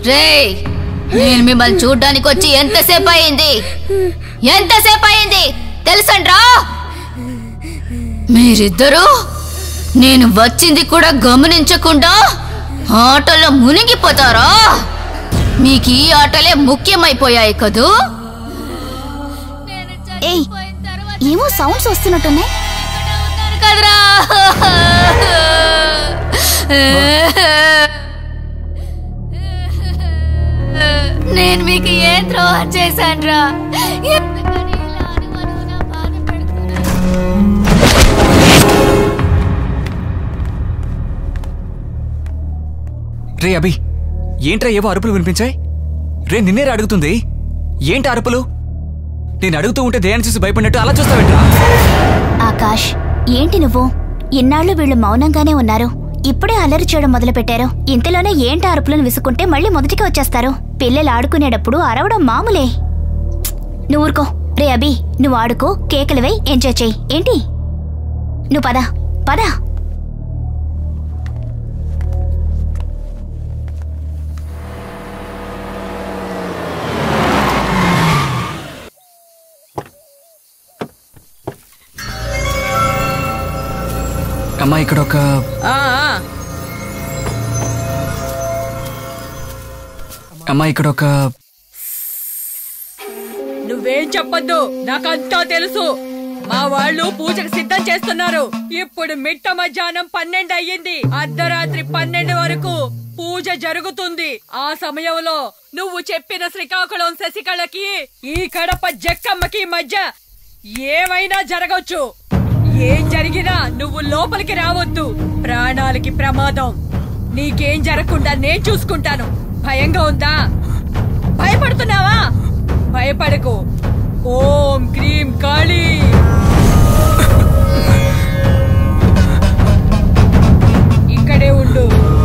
రేయ్ నేను మిమ్మల్ని చూడ్డానికి వచ్చి ఎంతసేపు అయింది ఎంతసేపు అయింది తెలుసండ్రా మీరిద్దరూ నేను వచ్చింది కూడా గమనించకుండా ఆటలో మునిగిపోతారా మీకు ఈ ఆటలే ముఖ్యమైపోయాయి కదూ ఏయ్ ఏమో సౌండ్స్ వస్తున్నట్టున్నాయి కదరా నేను మీకు ఏం ద్రోహం చేశానురా ఎందుకని ఇలా అనుమానంగా బాధ పెడుతున్నారు? రే అభి ఏంట్రా ఏవో అరుపులు వినిపించాయి రే నిన్నేరా అడుగుతుంది ఏంటి అరుపులు నేను అడుగుతూ ఉంటే దేని చూసి భయపడినట్టు అలా చూస్తావేంట్రా ఆకాష్ ఏంటి నువ్వు ఇన్నాళ్ళు వీళ్ళు మౌనంగానే ఉన్నారు ఇప్పుడే అల్లరి చేయడం మొదలు పెట్టారు ఇంతలోనే ఏంటి అరుపులను విసుకుంటే మళ్ళీ మొదటికి వచ్చేస్తారు పిల్లలు ఆడుకునేటప్పుడు అరవడం మామూలే నువ్వు ఊరుకో రే అభి నువ్వు ఆడుకో కేకలు వేయి ఎంజాయ్ చెయ్యి ఏంటి నువ్వు పద పద అమ్మా ఇక్కడ ఒక ఆ, ఆ, అమ్మా ఇక్కడ ఒక నువ్వేం చెప్పొద్దు నాకంతా తెలుసు మా వాళ్ళు పూజకు సిద్ధం చేస్తున్నారు ఇప్పుడు మిట్ట మధ్యాహ్నం పన్నెండు అయ్యింది అర్ధరాత్రి పన్నెండు వరకు పూజ జరుగుతుంది ఆ సమయంలో నువ్వు చెప్పిన శ్రీకాకుళం శశికళకి ఈ కడప జక్కమ్మకి మధ్య ఏమైనా జరగచ్చు ఏం జరిగినా నువ్వు లోపలికి రావద్దు ప్రాణాలకి ప్రమాదం నీకేం జరగకుండా నేను చూసుకుంటాను భయంగా ఉందా భయపడుతున్నావా భయపడకు ఓం క్రీం కాళీ ఇక్కడే ఉండు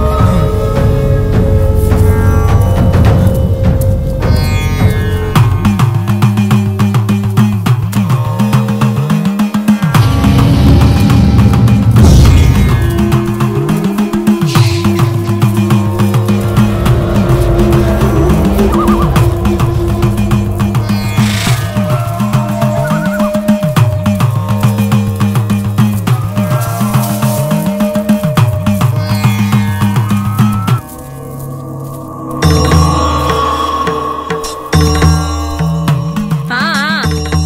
ఆ, ఆ.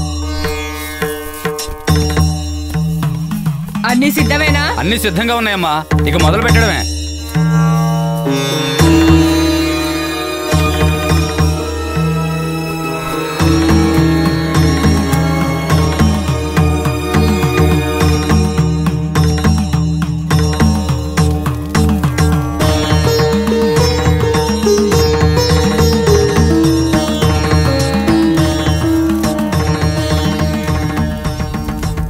అన్ని సిద్ధమేనా అన్ని సిద్ధంగా ఉన్నాయమ్మా ఇక మొదలు పెట్టడమే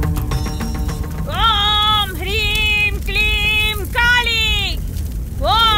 ఓం హ్రీం క్లీం కాళీ ఓం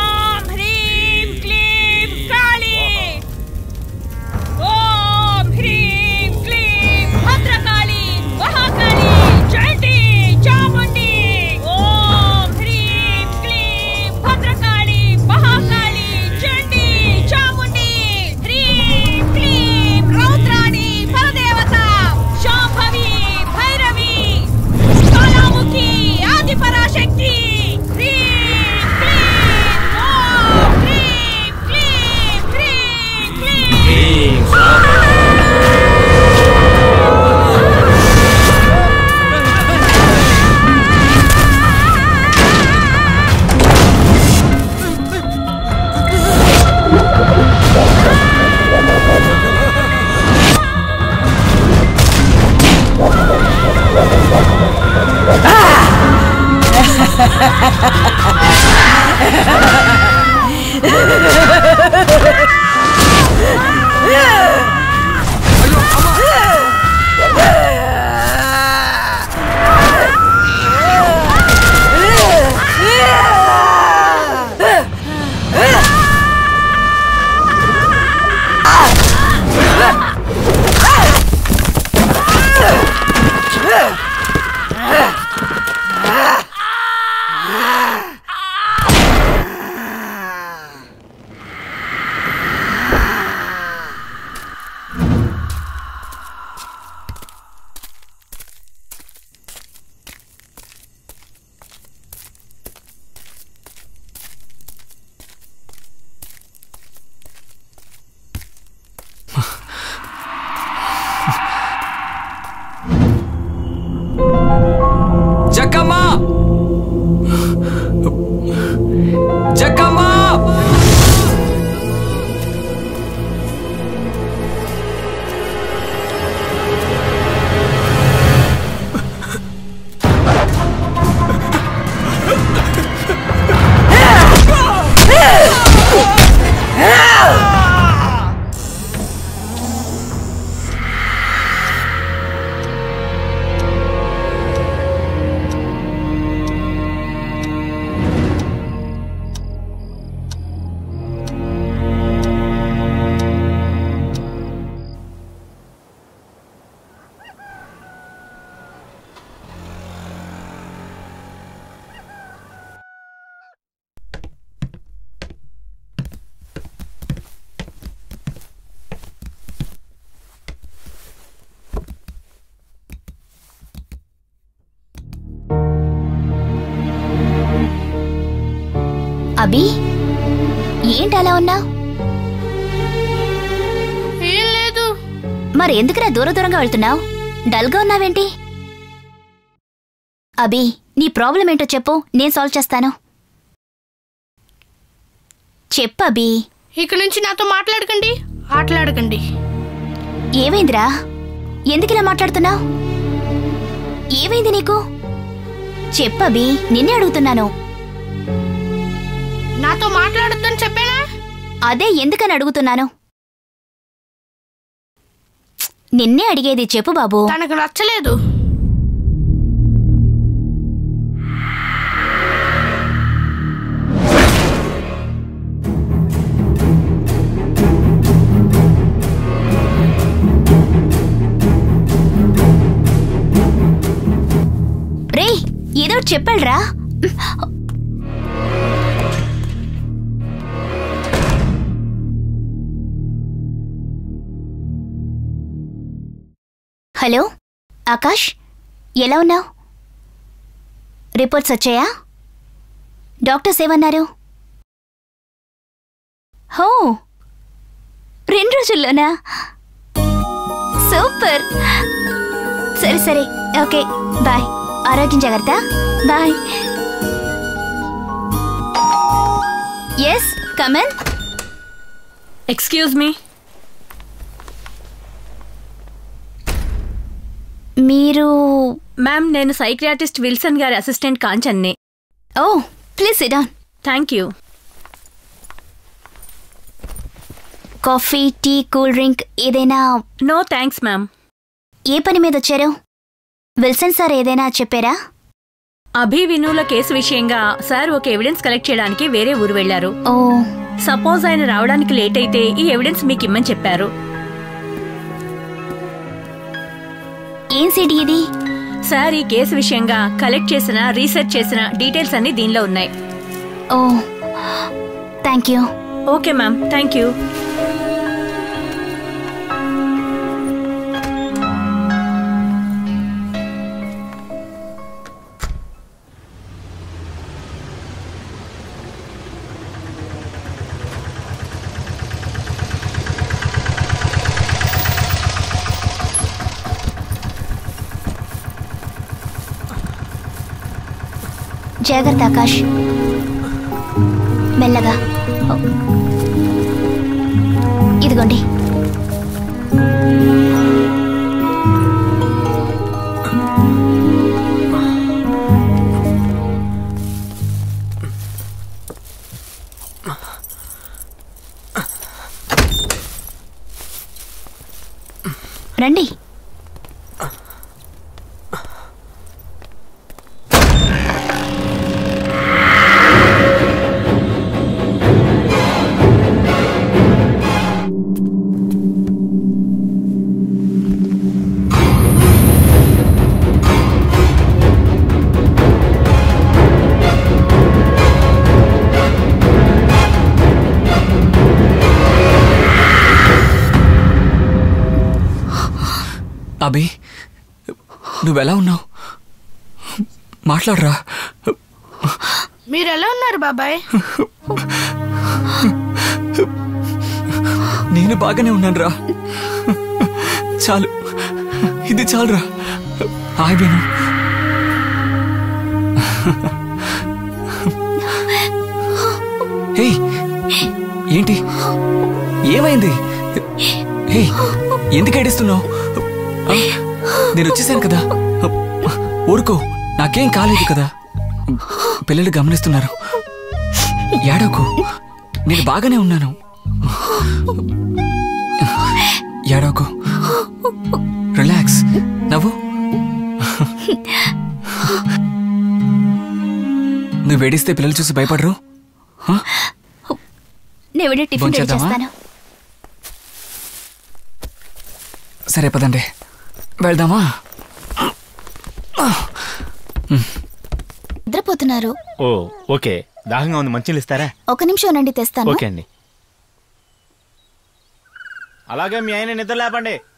అభి ఏంటి అలా ఉన్నావు ఏం లేదు మరి ఎందుకురా దూర దూరంగా వెళ్తున్నావు డల్గా ఉన్నావేంటి అభి నీ ప్రాబ్లం ఏంటో చెప్పు నేను సాల్వ్ చేస్తాను చెప్పు అభి ఇక నుంచి నాతో మాట్లాడకండి ఆటలాడకండి ఏమైందిరా ఎందుకిలా మాట్లాడుతున్నావు ఏమైంది నీకు చెప్పబి నిన్నే అడుగుతున్నాను నాతో మాట్లాడొద్దని చెప్పానా అదే ఎందుకని అడుగుతున్నాను ప్చ్! నిన్నే అడిగేది చెప్పు బాబు తనకు నచ్చలేదు రేయ్ ఏదో ఒకటి చెప్పాడురా హలో ఆకాష్ ఎలా ఉన్నావు రిపోర్ట్స్ వచ్చాయా డాక్టర్స్ ఏమన్నారు హో రెండు రోజుల్లోనా సూపర్ సరే సరే ఓకే బాయ్ ఆరోగ్యం జాగ్రత్త bye yes come in excuse me మీరు మ్యామ్ నేను సైక్రియాటిస్ట్ విల్సన్ గారి అసిస్టెంట్ కాంచన్ని oh please sit down thank you coffee tea cool drink ఏదైనా నో థ్యాంక్స్ మ్యామ్ ఏ పని మీద వచ్చారు విల్సన్ సార్ ఏదైనా చెప్పారా అభి వినుల కేసు విషయంగా సార్ ఒక ఎవిడెన్స్ కలెక్ట్ చేయడానికి వేరే ఊరు వెళ్లారు ఓ సపోజ్ ఆయన రావడానికి లేట్ అయితే ఈ ఎవిడెన్స్ మీకు ఇమ్మని చెప్పారు ఏం సిటీ ఇది సార్ ఈ కేసు విషయంగా కలెక్ట్ చేసిన రీసెర్చ్ చేసిన డీటెయిల్స్ అన్ని దీనిలో ఉన్నాయి oh thank you okay ma'am thank you జాగ్రత్త ఆకాష్ మెల్లగా ఓ. ఇదిగోండి రండి అభి నువ్వెలా ఉన్నావు మాట్లాడరా మీరు ఎలా ఉన్నారు బాబాయ్ నేను బాగానే ఉన్నాను రా చాలు ఇది చాలురా ఆగిపోయాను హే ఏంటి ఏమైంది హే ఎందుకు ఏడుస్తున్నావు ఆ, నేను వచ్చేసాను కదా ఊరుకో నాకేం కాలేదు కదా పిల్లలు గమనిస్తున్నారు ఏడవకు నేను బాగానే ఉన్నాను ఏడవకు రిలాక్స్ నవ్వు నువ్వు ఏడిస్తే పిల్లలు చూసి భయపడరు హ? నేను వెళ్ళి టిఫిన్ రెడీ భోంచేద్దామా? చేస్తాను సరే పదండి వెళ్దామా నిద్రపోతున్నారు ఓ ఓకే దాహంగా ఉంది మంచిలు ఇస్తారా ఒక నిమిషం ఉండండి తెస్తాను ఓకే అండి అలాగే మీ ఆయన నిద్ర లేపండి